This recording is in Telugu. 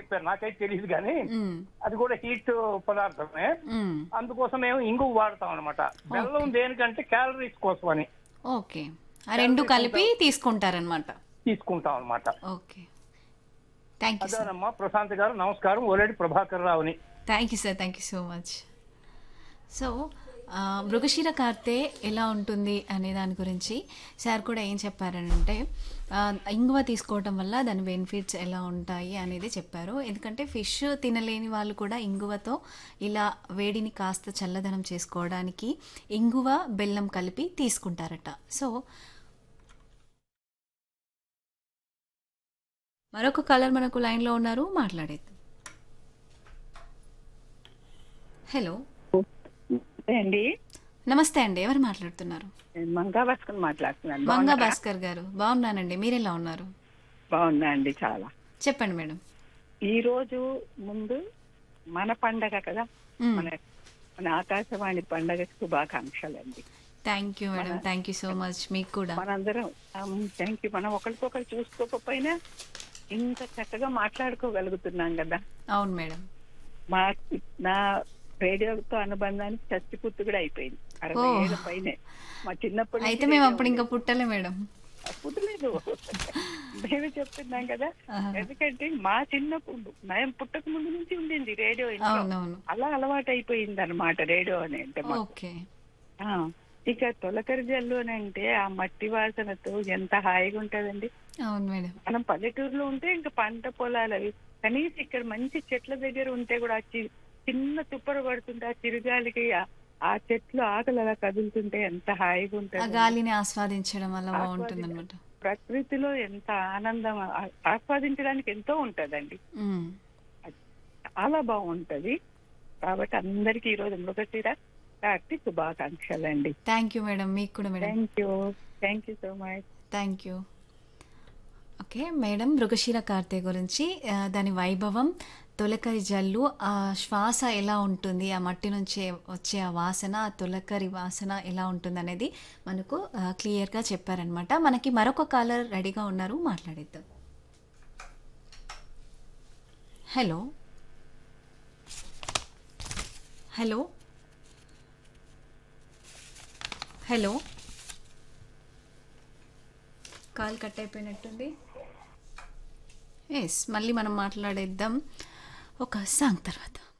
చెప్పారు నాకైతే తెలియదు కానీ మ్మ్. అది కూడా హీట్ పదార్థమే మ్మ్. అందుకోసం మేము ఇంగు వాడతాం అనమాట బెల్లం దేనికంటే క్యాలరీస్ కోసం అని ఓకే ఆ రెండు కలిపి తీసుకుంటారనమాట తీసుకుంటాం అనమాట ఓకే థ్యాంక్ యూ సార్ అదేనమ్మా ప్రశాంత్ గారు నమస్కారం ఓలేడి ప్రభాకర్ రావుని thank you sir thank you so much so ఆ, మృగశిర కార్తె ఎలా ఉంటుంది అనే దాని గురించి సార్ కూడా ఏం చెప్పారనంటే ఆ, ఇంగువ తీసుకోవటం వల్ల దాని బెనిఫిట్స్ ఎలా ఉంటాయి అనేది చెప్పారు ఎందుకంటే ఫిష్ తినలేని వాళ్ళు కూడా ఇంగువతో ఇలా వేడిని కాస్త చల్లదనం చేసుకోవడానికి ఇంగువ బెల్లం కలిపి తీసుకుంటారట సో మరొక కలర్ మనకు లైన్లో ఉన్నారు మాట్లాడేద్దాం హలో అండి నమస్తే అండి ఎవరు మాట్లాడుతున్నారు నేను మంగా భాస్కర్ మాట్లాడుతున్నాను మంగా బాగున్నారా? భాస్కర్ గారు బాగున్నానండి మీరు ఎలా ఉన్నారు బాగున్నా అండి చాలా చెప్పండి మేడం ఈ రోజు ముందు మన పండగ కదా మ్మ్. మన మన ఆకాశవాణి పండగ శుభాకాంక్షలు అండి thank you madam thank you so much మీకు కూడా మనందరం థ్యాంక్ యూ మనం ఒకరికొకరు చూసుకోకపోయినా ఇంత చక్కగా మాట్లాడుకోగలుగుతున్నాం కదా అవును మేడం మా నా రేడియోతో అనుబంధానికి చచ్చి పుట్టు కూడా అయిపోయింది అరవై ఓ. ఏళ్ళ పైనే మా చిన్నప్పటి నుంచి అయితే మేము రేడియో అప్పుడు ఇంకా పుట్టలే మేడం పుట్టలేదు మేమే చెప్తున్నాం కదా ఆహా. ఎందుకంటే మా చిన్నప్పుడు మేము పుట్టక ముందు నుంచి ఉండింది రేడియో ఇంట్లో. అవునవును అలా అలవాటు అయిపోయింది అనమాట రేడియో అని అంటే మాకు. ఓకే ఆ, ఇక తొలకరి జల్లు అని అంటే ఆ మట్టి వాసనతో ఎంత హాయిగా ఉంటదండి అవును మేడం మనం పల్లెటూరులో ఉంటే ఇంకా పంట పొలాలు అవి కనీసం ఇక్కడ మంచి చెట్ల దగ్గర ఉంటే కూడా ఆ చి- చిన్న తుప్పర పడుతుంటే ఆ చిరుగాలికి ఆ- ఆ చెట్లు ఆకలి అలా కదులుతుంటే ఎంత హాయిగా ఆ ఉంటుంది గాలిని ఆస్వాదించడం వల్ల బాగుంటుంది అనమాట ప్రకృతిలో ఎంత ఆనందం ఆ- ఆస్వాదించడానికి ఎంతో ఉంటదండి అది చాలా బాగుంటది కాబట్టి అందరికి ఈ రోజు మృగశిర కార్తీ శుభాకాంక్షలు అండి థ్యాంక్ యూ మేడం మీకు కూడా madam thank you thank you so much thank you okay madam Mrigashira Karthe గురించి ఆ, దాని వైభవం తొలకరి జల్లు ఆ శ్వాస ఎలా ఉంటుంది ఆ మట్టి నుంచి వచ్చే ఆ వాసన ఆ తొలకరి వాసన ఎలా ఉంటుంది అనేది మనకు ఆ, క్లియర్గా చెప్పారనమాట మనకి మరొక కాలర్ రెడీగా ఉన్నారు మాట్లాడేద్దాం hello hello hello call cut అయిపోయినట్టుంది ఎస్ మళ్ళీ మనం మాట్లాడేద్దాం ఒక సాంగ్ తర్వాత